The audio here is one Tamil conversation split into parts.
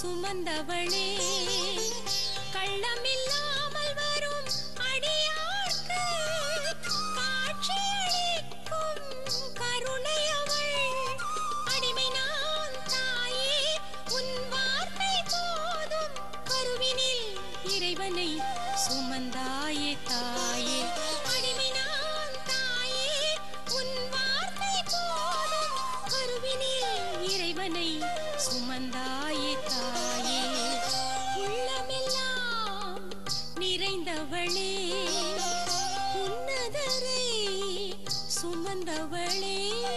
சுமந்தவளே கள்ளமில்லாமல் வரும் அடியார்க்கு காட்சியளிக்கும் கருணையவள் அடிமை நான் தாயே உன் வார்த்தை போதும் கருவினில் இறைவனை சுமந்தாயே தாயே அடிமை நான் தாயே உன் வார்த்தை போதும் கருவினில் இறைவனை சுமந்தாயே தாயே உள்ளமெல்லாம் நிறைந்தவளே உன்னதரை சுமந்தவளே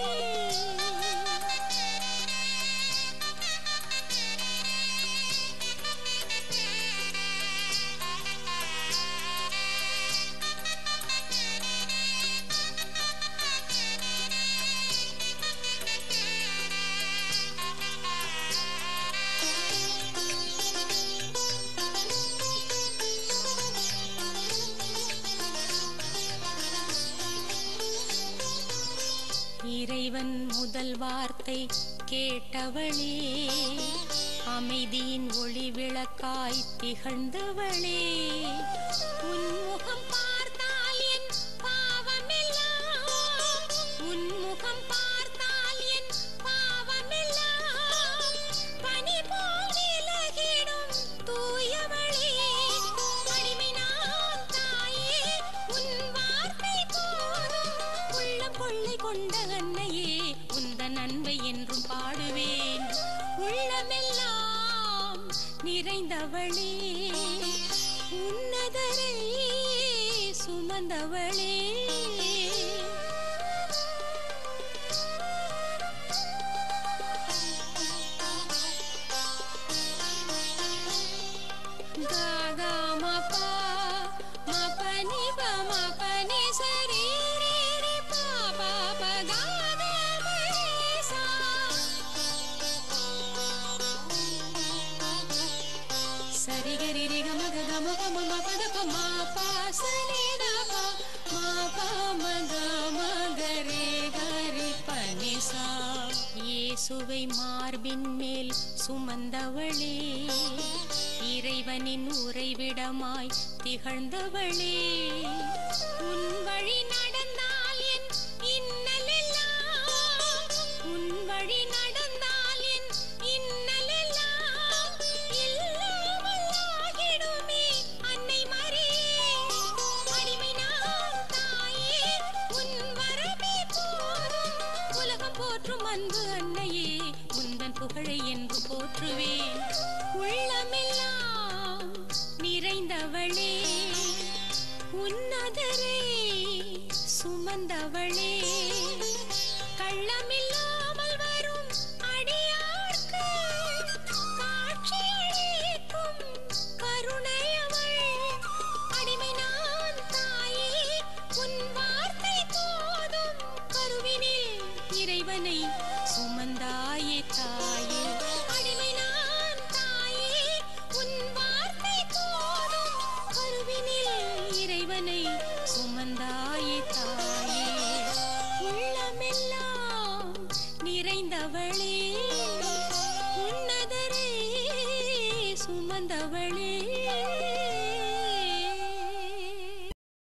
இறைவன் முதல் வார்த்தை கேட்டவளே அமைதியின் ஒளி விளக்காய் திகழ்ந்தவளே உன் முகம் பார்த்தால் என் பாவமெல்லாம் உன் முகம் பார்த்தால் என் பாவமெல்லாம் பனி போல் விலகிடும் தூயவளே அடிமை நான் தாயே உன் வார்த்தை போதும் உள்ளம் கொள்ளை கொண்ட அன்னையே உந்தன் அன்பை என்றும் பாடுவேன் உள்ளமெல்லாம் நிறைந்தவளே உன்னதரை சுமந்தவளே காகா மபா மபனி பமபனி சரி ரே ரே பாபா பகாகா மரேசா சரி கரி ரி கம க கம பம ம பத ப மா பா சரி த ப மா பா ம க ம க ரே க ரி ப நி சா இயேசுவை மார்பின் மேல் சுமந்தவளே இறைவனின் உறைவிடமாய் திகழ்ந்தவளே உன் வழி நடந்தால் என் இன்னலெல்லாம் உன் வழி நடந்தால் என் இன்னலெல்லாம் இல்லாமல் ஆகிடுமே அன்னை மரியே அடிமை நான் தாயே உன் வரமே போதும் உலகம் போற்றும் அன்பு அன்னையே உந்தன் புகழை என்று போற்றுவேன் உள்ளமெல்லாம் நிறைந்தவளே உன்னதரே சுமந்தவளே கள்ளமில்லாமல் வரும் அடியார்க்கு காட்சியளிக்கும் கருணையவள் அடிமை நான் தாயே உன் வார்த்தை போதும் கருவினில் இறைவனை சுமந்தாயே தாயே அடிமை நான் தாயே உன் வார்த்தை போதும் கருவினில் இறைவனை சுமந்தாயே தாயே உள்ளமெல்லாம் நிறைந்தவளே உன்னதரே சுமந்தவளே